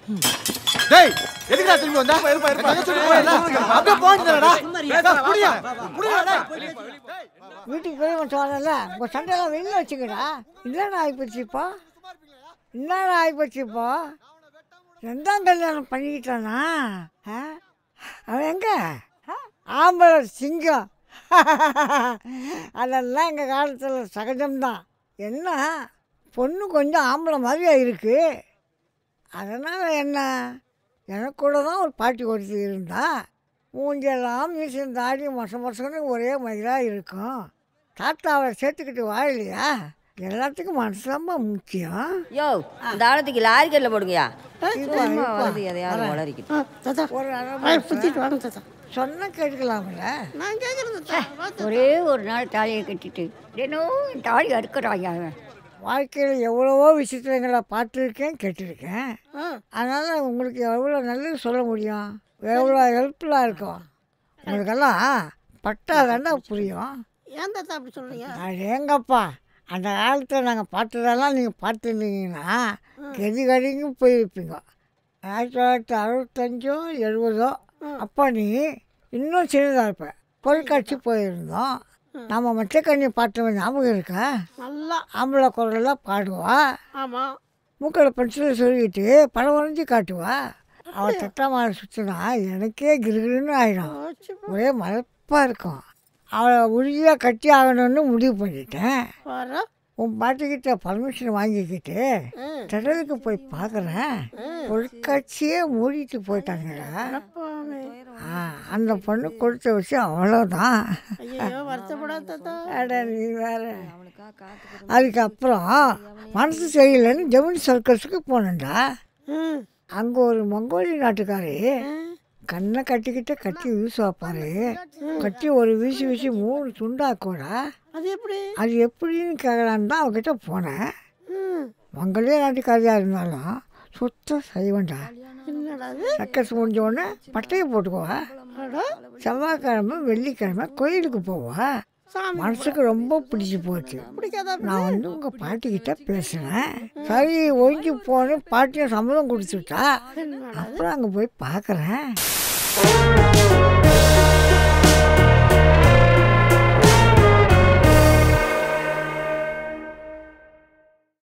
டேய் எதுக்குடா திரும்பி வந்தா தங்கச்சி போயிடல அப்படியே போயிடுறடா புரியா புரியா வீட்டுக்கு போய் சொன்னல உங்கள் சண்டையெல்லாம் வெளியில் வச்சுக்கடா என்னடா ஆகிப்போச்சு இப்போ என்னடா ஆகிப்போச்சு இப்போ ரெண்டாம் கல்யாணம் பண்ணிக்கிட்டானா ஆ? அவன் எங்க ஆ? ஆம்பளை சிங்கம் அதெல்லாம் எங்கள் காலத்தில் சகஜம்தான் என்ன பொண்ணு கொஞ்சம் ஆம்பளை மாதிரியா இருக்கு அதனால் என்ன எனக்கு கூட தான் ஒரு பாட்டி ஒருத்தி இருந்தா மூஞ்செல்லாம் மீசன் தாடி மொச மொசன்னு ஒரே மாதிரியாக இருக்கும் தாத்தாவை சேர்த்துக்கிட்டு வாழலையா எல்லாத்துக்கும் மனசுதாம்மா முக்கியம் யோ இந்த ஆழத்துக்கு லாரி கல்ல போடுங்கயா இப்ப, சும்மா இப்ப. வந்து எதையாவது உளறிக்கிட்டு தாத்தா ஒரு அரை ஆ, மாசம் சுத்திட்டு வாங்க தாத்தா சொன்ன கேட்கலாம்ல நான் கேட்குறது தாத்தா ஒரே ஒரு நாள் தாலியை கட்டிட்டு தினம் தாலி அறுக்கிறாங்க அவன் வாழ்க்கையில் எவ்வளவோ விஷயத்துங்களை பார்த்துருக்கேன் கேட்டிருக்கேன் ஆ அதனால் உங்களுக்கு எவ்வளோ நல்லது சொல்ல முடியும் எவ்வளோ ஹெல்ப்ஃபுல்லாக இருக்கும் உங்களுக்கெல்லாம் பட்டா தாண்டா புரியும் ஏன் தாத்தா அப்படி சொல்றீங்க அடேங்கப்பா அந்த காலத்தில் நாங்கள் பார்த்ததெல்லாம் நீங்கள் பார்த்துருந்தீங்கன்னா கெதி கடிங்க போயிருப்பீங்க ஆயிரத்தி தொள்ளாயிரத்தி அறுபத்தஞ்சோ எழுபதோ அப்போ நீ இன்னும் சின்னதாக இருப்ப பொருட்காட்சி போயிருந்தோம் நம்ம மச்சக்கண்ணி பாட்டு ஞாபகம் இருக்கா நல்லா ஆம்பளை குரலில் பாடுவா ஆமாம் மூக்களை பென்சில் சொல்லிக்கிட்டு படம் வரைஞ்சி காட்டுவா அவள் தட்டா மாலை சுற்றினா எனக்கே கிருகிருன்னு ஆயிடும் போச்சு ஒரே மலைப்பாக இருக்கும் அவளை உறுதியாக கட்டி ஆகணும்னு முடிவு பண்ணிட்டேன் வர உன் பாட்டிக்கிட்ட பர்மிஷன் வாங்கிக்கிட்டு திடலுக்கு போய் பார்க்குறேன் பொருட்காட்சியே மூடிட்டு போயிட்டாங்கடா ஆ அந்த பொண்ணு கொடுத்த விஷயம் அவ்வளோதான் ஐயோ வருத்தப்படாத தாத்தா அட நீ வேற அதுக்கப்புறம் மனசு சரியில்லைன்னு ஜெமினி சர்க்கஸுக்கு போனேன்டா ம் அங்கே ஒரு மங்கோலி நாட்டுக்காரி கண்ணை கட்டிக்கிட்டு கட்டி வீசு வைப்பாரு கட்டி ஒரு வீசி வீசி மூணு துண்டாக்கூடா அது எப்படி அது எப்படின்னு கேட்கலான்னு தான் அவகிட்ட போனேன் ம் மங்களே நாட்டுக்காரியாக இருந்தாலும் சுத்தம் செய்வேன்டா என்னடா அது சக்கஸ் முடிஞ்ச உடனே பட்டையை போட்டுக்குவா அடா செவ்வாய்க்கிழமை வெள்ளிக்கிழமை கோயிலுக்கு போவா சாமி மனசுக்கு ரொம்ப பிடிச்சி போச்சு பிடிக்காதா நான் வந்து உங்கள் பாட்டிக்கிட்ட பேசுனேன் சரி ஒழிஞ்சு போன்னு பாட்டியும் சம்மதம் கொடுத்துட்டா அப்புறம் அங்கே போய் பார்க்குறேன்